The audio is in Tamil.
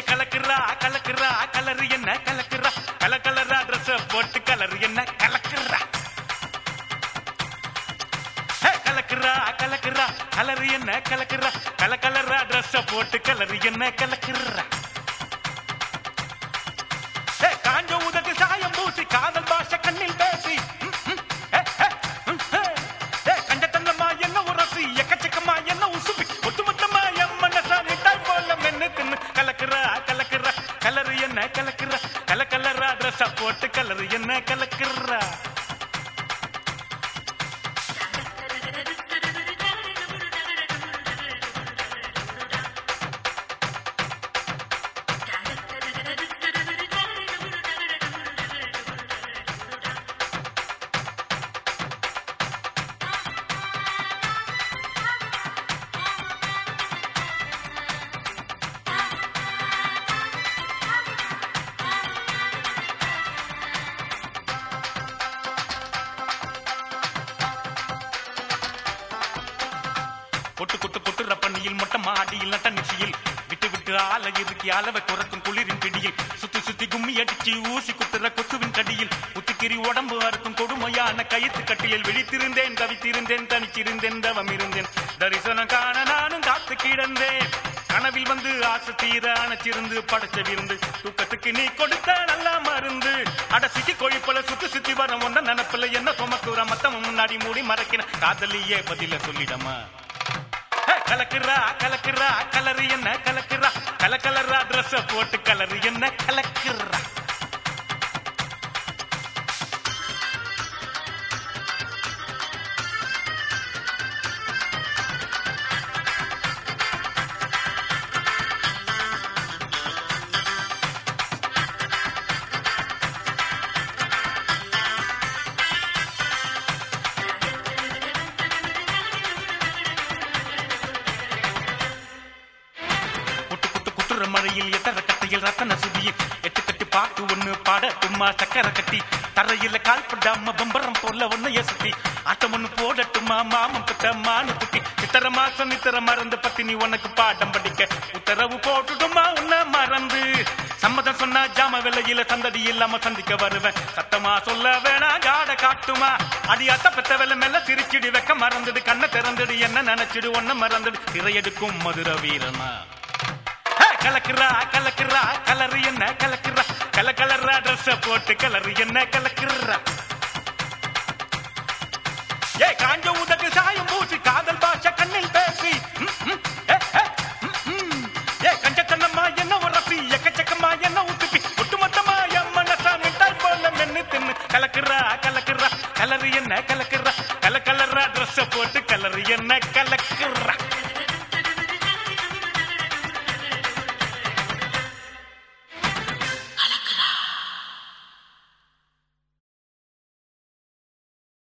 கலக்குறா கலக்குறா கலர் என்ன கலக்குறா கல கலரா ட்ரெஸ் போட்டு கலர் என்ன கலக்குறா ஹே, கலக்குறா கலக்குறா கலர் என்ன கலக்குறா கல கலரா ட்ரெஸ் போட்டு கலர் என்ன கலக்குறா ஹே, காஞ்ச உதகு சாயம் பூசி காதல் பாஷ கண்ணில் பேசி ம், ம், ஹே, ஹே, ம், ஹே. ஹே, கஞ்சத்தனமா என்ன உரசி எக்கச்சக்கமா என்ன உசுப்பி ஒட்டுமொத்தமா என் மனசா மிட்டாய் போல மென்னு தின்னு கலக்குறா கலக்குறா கலர் என்ன கலக்குறா கல கலரா ட்ரெஸ் போட்டு கலர் என்ன கலக்குறா கொட்டு கொட்டு கொட்டுற பண்ணியில் மொட்டை மாடியில் நட்ட நிச்சயில் விட்டு விட்டு ஆல இறுக்கி அளவை குறைக்கும் குளிரின் பிடியில் சுத்தி சுத்தி கும்மி அடிச்சு ஊசி குத்துற கொசுவின் கடியில் உத்துக்கிரி உடம்பு அறுக்கும் கொடுமையான கயிற்று கட்டிலில் விழித்திருந்தேன் தவித்திருந்தேன் தனிச்சிருந்தேன் தவம் இருந்தேன் தரிசனம் காண நானும் காத்து கிடந்தேன் கனவில் வந்து ஆசை தீர அணைச்சிருந்து படைச்ச விருந்து தூக்கத்துக்கு நீ கொடுத்த நல்ல மருந்து அட சிக்கி கோழி போல சுத்தி சுத்தி வர ஒன்ன நினப்பில் என்ன சுமக்குற மத்தம் முன்னாடி மூடி மறைக்கின காதலியே பதில சொல்லிடமா ஹே, கலக்குறா கலக்குறா கலர் என்ன கலக்குறா கல கலரா ட்ரெஸ் போட்டு கலர் என்ன கலக்குறா குட்டு குட்டு குட்டுற மழையில் எத்தர கட்டையில் ரத்தன சுதியில் எட்டு கட்டு பாட்டு ஒண்ணு பாட தும்மா சக்கரை கட்டி தரையில கால் படாம பம்பரம் போல ஒன்னைய சுத்தி ஆட்டம் ஒண்ணு போடட்டுமா மாமன் பத்த மானு குட்டி இத்தர மாசம் இத்தர மறந்து பத்தினி உனக்கு பாடம் படிக்க உத்தரவு போட்டுடுமா உன்ன மறந்து சம்மதம் சொன்னா ஜாம விலையில சந்தடி இல்லாம சந்திக்க வருவேன் சத்தமா சொல்ல வேணா ஜாட காட்டுமா அடி அத்த பெத்த வெள்ள மெல்ல சிரிச்சிடு வெக்க மறந்துடு கண்ணை திறந்துடு என்ன நினைச்சிடு ஒன்ன மறந்துடு திரையெடுக்கும் மதுர வீரனா ஹே, கலக்குறா கலக்குறா கலர் என்ன கலக்குறா கல கலரா ட்ரெஸ் போட்டு கலர் என்ன கலக்குறா ஏ காஞ்ச உதட்டு சாயம் பூசி காதல் பாஷ கண்ணில் பேசி ம், ம், ஏ, ஏ, ம், ம். ஏ கஞ்சத்தனமா என்ன உரசி எக்கச்சக்கமா என்ன ஊத்துப்பி ஒட்டுமொத்தமா என் மனசா மிட்டாய் போல மென்னு தின்னு கலக்குறா கலக்குறா கலர் என்ன கலக்குறா கல கலரா ட்ரெஸ் போட்டு கலர் என்ன